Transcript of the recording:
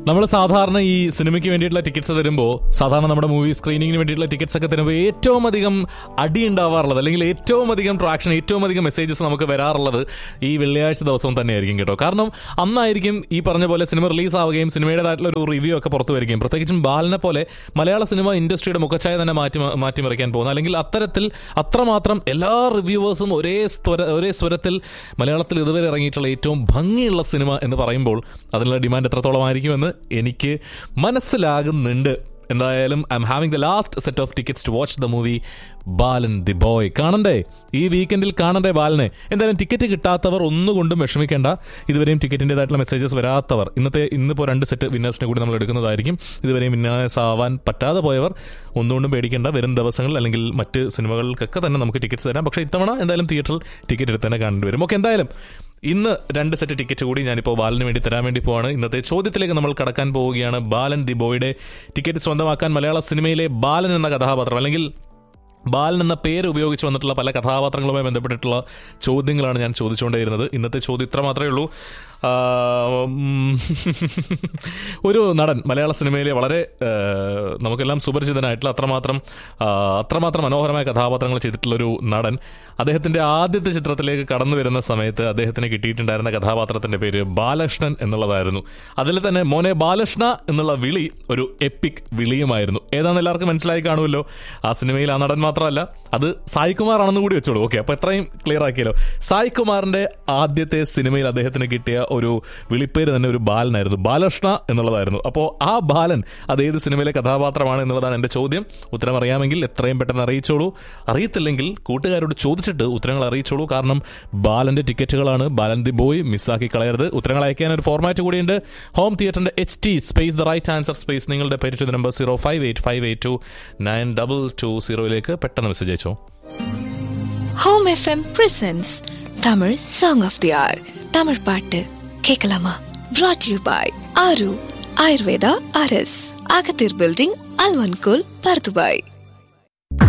നമ്മൾ സാധാരണ ഈ സിനിമയ്ക്ക് വേണ്ടിയിട്ടുള്ള ടിക്കറ്റ്സ് തരുമ്പോൾ സാധാരണ നമ്മുടെ മൂവി സ്ക്രീനിങ്ങിന് വേണ്ടിയിട്ടുള്ള ടിക്കറ്റ്സ് ഒക്കെ തരുമ്പോൾ ഏറ്റവും അധികം അടി ഉണ്ടാവാറുള്ളത് അല്ലെങ്കിൽ ഏറ്റവും അധികം ട്രാക്ഷൻ ഏറ്റവും അധികം മെസ്സേജസ് നമുക്ക് വരാറുള്ളത് ഈ വെള്ളിയാഴ്ച ദിവസം തന്നെയായിരിക്കും കേട്ടോ കാരണം അന്നായിരിക്കും ഈ പറഞ്ഞ പോലെ സിനിമ റിലീസ് ആവുകയും സിനിമയുടേതായിട്ടുള്ള ഒരു റിവ്യൂ ഒക്കെ പുറത്തു വരികയും പ്രത്യേകിച്ചും ബാലനെ പോലെ മലയാള സിനിമ ഇൻഡസ്ട്രിയുടെ മുഖച്ഛായ തന്നെ മാറ്റി മാറ്റിമറിക്കാൻ പോകുന്ന അല്ലെങ്കിൽ അത്തരത്തിൽ അത്രമാത്രം എല്ലാ റിവ്യൂവേഴ്സും ഒരേ സ്വര ഒരേ സ്വരത്തിൽ മലയാളത്തിൽ ഇതുവരെ ഇറങ്ങിയിട്ടുള്ള ഏറ്റവും ഭംഗിയുള്ള സിനിമ എന്ന് പറയുമ്പോൾ അതിനുള്ള ഡിമാൻഡ് എത്രത്തോളം ആയിരിക്കുമെന്ന് എനിക്ക് മനസ്സിലാകുന്നുണ്ട് എന്തായാലും I'm having the last set of tickets to watch the movie Balan the boy കാണണ്ടേ ഈ വീക്കെൻഡിൽ കാണണ്ടേ ബാലനെ എന്തായാലും ടിക്കറ്റ് കിട്ടാത്തവർ ഒന്നുകൊണ്ടും വിഷമിക്കേണ്ട ഇതുവരെയും ടിക്കറ്റിൻ്റെതായിട്ടുള്ള മെസ്സേജസ് വരാത്തവർ ഇന്നത്തെ ഇന്നിപ്പോൾ രണ്ട് സെറ്റ് വിന്നേഴ്സിനെ കൂടി നമ്മൾ എടുക്കുന്നതായിരിക്കും ഇതുവരെയും വിന്നേഴ്സ് ആവാൻ പറ്റാതെ പോയവർ ഒന്നുകൊണ്ടും പേടിക്കേണ്ട വരും ദിവസങ്ങളിൽ അല്ലെങ്കിൽ മറ്റ് സിനിമകൾക്കൊക്കെ തന്നെ നമുക്ക് ടിക്കറ്റ്സ് തരാം പക്ഷേ ഇത്തവണ എന്തായാലും തിയേറ്ററിൽ ടിക്കറ്റ് എടുത്ത് തന്നെ കാണേണ്ടി വരും ഓക്കെ എന്തായാലും ഇന്ന് രണ്ട് സെറ്റ് ടിക്കറ്റ് കൂടി ഞാനിപ്പോൾ ബാലന് വേണ്ടി തരാൻ വേണ്ടി പോവാണ് ഇന്നത്തെ ചോദ്യത്തിലേക്ക് നമ്മൾ കടക്കാൻ പോവുകയാണ് ബാലൻ ദി ബോയുടെ ടിക്കറ്റ് സ്വന്തമാക്കാൻ മലയാള സിനിമയിലെ ബാലൻ എന്ന കഥാപാത്രം അല്ലെങ്കിൽ ബാലൻ എന്ന പേര് ഉപയോഗിച്ച് വന്നിട്ടുള്ള പല കഥാപാത്രങ്ങളുമായി ബന്ധപ്പെട്ടിട്ടുള്ള ചോദ്യങ്ങളാണ് ഞാൻ ചോദിച്ചുകൊണ്ടേയിരുന്നത് ഇന്നത്തെ ചോദ്യം ഇത്ര മാത്രമേ ഉള്ളൂ ആ, ഉം, ഒരു നടൻ മലയാള സിനിമയിലെ വളരെ ആ, നമുക്കെല്ലാം സുപരിചിതനായിട്ടുള്ള അത്രമാത്രം ആ, അത്രമാത്രം മനോഹരമായ കഥാപാത്രങ്ങൾ ചെയ്തിട്ടുള്ള ഒരു നടൻ അദ്ദേഹത്തിന്റെ ആദ്യത്തെ ചിത്രത്തിലേക്ക് കടന്നു വരുന്ന സമയത്ത് അദ്ദേഹത്തിന് കിട്ടിയിട്ടുണ്ടായിരുന്ന കഥാപാത്രത്തിന്റെ പേര് ബാലകൃഷ്ണൻ എന്നുള്ളതായിരുന്നു അതിൽ തന്നെ മോനെ ബാലകൃഷ്ണ എന്നുള്ള വിളി ഒരു എപ്പിക് വിളിയുമായിരുന്നു ഏതാണെന്ന് എല്ലാവർക്കും മനസ്സിലായി കാണുമല്ലോ ആ സിനിമയിൽ ആ നടൻ മാത്രമല്ല അത് സായി കുമാർ ആണെന്ന് കൂടി വെച്ചോളൂ ഓക്കെ അപ്പൊ എത്രയും ക്ലിയർ ആക്കിയല്ലോ സായി കുമാറിന്റെ ആദ്യത്തെ സിനിമയിൽ അദ്ദേഹത്തിന് കിട്ടിയ ഒരു വിളിപ്പേര് തന്നെ ഒരു ബാലനായിരുന്നു ബാലകൃഷ്ണ എന്നുള്ളതായിരുന്നു അപ്പോൾ ആ ബാലൻ അത് ഏത് സിനിമയിലെ കഥാപാത്രമാണ് എന്നുള്ളതാണ് എൻ്റെ ചോദ്യം ഉത്തരം അറിയാമെങ്കിൽ എത്രയും പെട്ടെന്ന് അറിയിച്ചോളൂ അറിയത്തില്ലെങ്കിൽ കൂട്ടുകാരോട് ചോദിച്ചിട്ട് ഉത്തരങ്ങൾ അറിയിച്ചോളൂ കാരണം ബാലന്റെ ടിക്കറ്റുകളാണ് ബാലൻ ദി ബോയ് മിസ്സാക്കി കളയരുത് ഉത്തരങ്ങൾ അയക്കാൻ ഒരു ഫോർമാറ്റ് കൂടിയുണ്ട് ഹോം തിയേറ്ററിന്റെ H T space the right answer space നിങ്ങളുടെ പേര് to number zero five eight five eight two nine double two സീറോയിലേക്ക് പെട്ടെന്ന് മെസ്സേജ് അയച്ചോ home FM presents Tamil song of the R Tamil பாட்டு கேட்கலாமா brought யூ பாய் ஆரு ஆயுர்வேதா ஆர்எஸ் அகத்தீர் பில்டிங் அல்வன்கோல் பர்துபாய்